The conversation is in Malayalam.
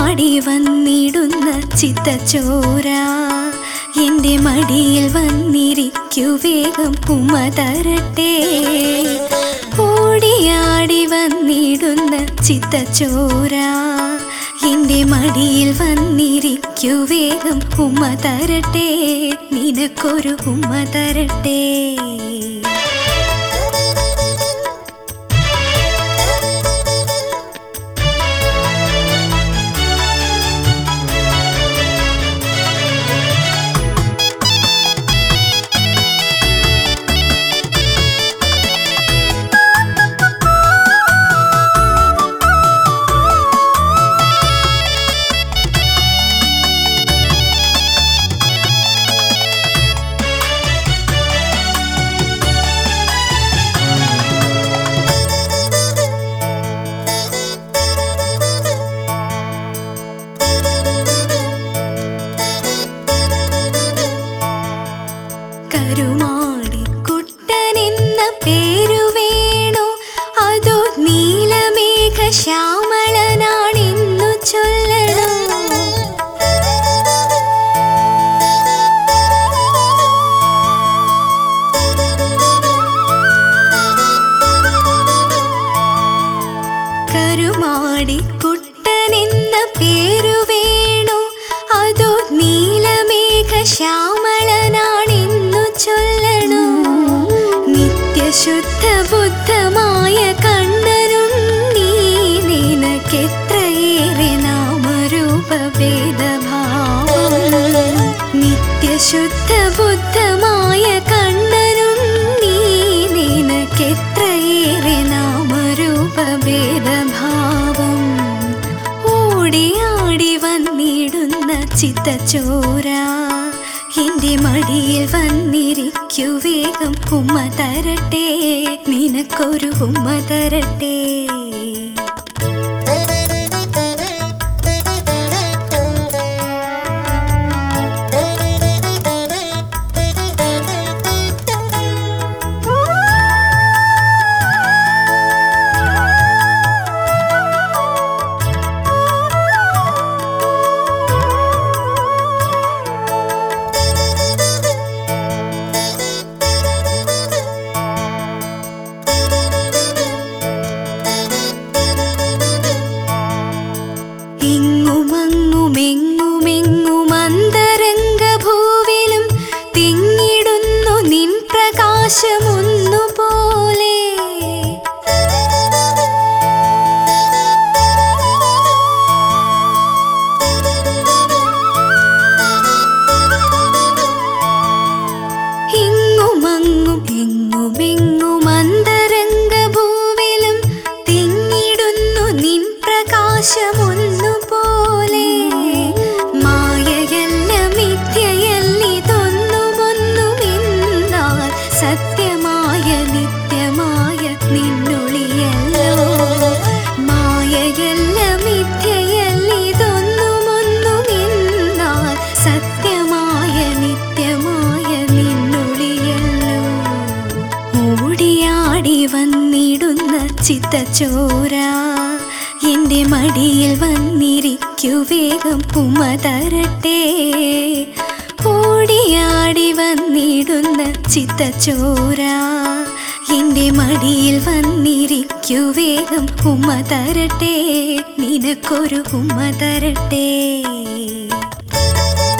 ഓടിയാടി വന്നിടുന്ന ചിത്തച്ചോര എന്റെ മടിയിൽ വന്നിരിക്കു വേഗം ഉമ്മ തരട്ടെ ഓടിയാടി വന്നിടുന്ന ചിത്തച്ചോര എന്റെ മടിയിൽ വന്നിരിക്കു വേഗം ഉമ്മ തരട്ടെ നിനക്കൊരു ഉമ്മ തരട്ടെ കരുമാടി കുട്ടനെന്ന പേരു വേണോ അതോ നീലമേഘ ശ്യാമളനാണെന്നു ചൊല്ലണോ കരുമാടി കുട്ടനെന്ന പേരു വേണോ അതോ നീലമേഘ ശ്യാമളനാണെന്നു ചൊല്ലണോ നിത്യശുദ്ധ ബുദ്ധമായ കണ്ണനുണ്ണീ നിനക്കെത്രയേറെ നാമരൂപഭേദഭാവം നിത്യശുദ്ധ ബുദ്ധമായ കണ്ണനുണ്ണീ നിനക്കെത്രയേറെ നാമരൂപഭേദഭാവം ഓടിയാടി വന്നിടുന്ന ചിത്തച്ചോര എന്റെ മടിയിൽ വന്നിരിക്കു വേഗം ഉമ്മ തരട്ടെ നിനക്കൊരു ഉമ്മ തരട്ടെ ഇങ്ങുമങ്ങുമെങ്ങുമെങ്ങും അന്തരംഗ ഭൂവിലും തിങ്ങിടുന്നു നിൻ പ്രകാശമൊന്നുപോലെ ഇങ്ങുമങ്ങും എങ്ങുമെങ്ങും അന്തരംഗ ഭൂവിലും തിങ്ങിടുന്നു നിൻ പ്രകാശമൊന്നുപോലെ മായയല്ല മിഥ്യയല്ലിതൊന്നുമൊന്നുമെന്നാൽ സത്യമായ നിത്യമായ നിന്നൊളിയല്ലോ മായയല്ല മിഥ്യയല്ലിതൊന്നുമൊന്നുമെന്നാൽ സത്യമായ നിത്യമായ നിന്നൊളിയല്ലോ ഓടിയാടി വന്നിടുന്ന ചിത്തച്ചോര എന്റെ മടിയിൽ വന്നിരിക്കു വേഗം ഉമ്മ തരട്ടെ ഓടിയാടി വന്നിടുന്ന ചിത്തച്ചോര എന്റെ മടിയിൽ വന്നിരിക്കു വേഗം ഉമ്മ തരട്ടെ നിനക്കൊരു ഉമ്മ തരട്ടെ